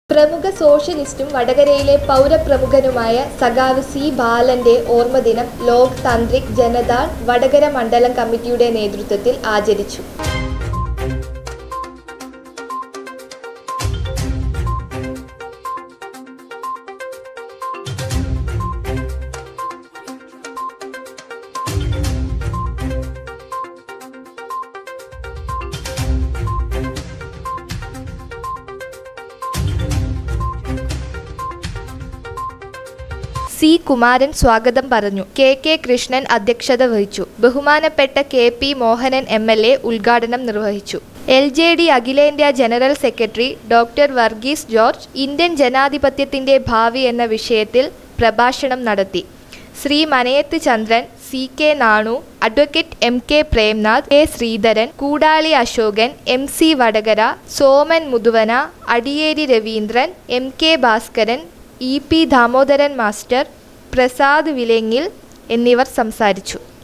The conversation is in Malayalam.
പ്രമുഖ സോഷ്യലിസ്റ്റും വടകരയിലെ പൗരപ്രമുഖനുമായ സഖാവ് സി ബാലന്റെ ഓർമ്മദിനം ലോക് താന്ത്രിക് ജനതാൾ വടകര മണ്ഡലം കമ്മിറ്റിയുടെ നേതൃത്വത്തിൽ ആചരിച്ചു സി കുമാരൻ സ്വാഗതം പറഞ്ഞു കെ കെ കൃഷ്ണൻ അധ്യക്ഷത വഹിച്ചു ബഹുമാനപ്പെട്ട K P Mohanan M L A ഉദ്ഘാടനം നിർവഹിച്ചു എൽ ജെ ഡി അഖിലേന്ത്യാ general secretary doctor Varghese George Indian ജനാധിപത്യത്തിന്റെ ഭാവി എന്ന വിഷയത്തിൽ പ്രഭാഷണം നടത്തി Shri Manayath Chandran C K Nanu advocate M K Premnath A Sreedharan Koodali Ashokan M C Vadakara Soman Muthuvana Adiyeri Raveendran M K Bhaskaran E P Damodaran master Prasad Vilangil എന്നിവർ സംസാരിച്ചു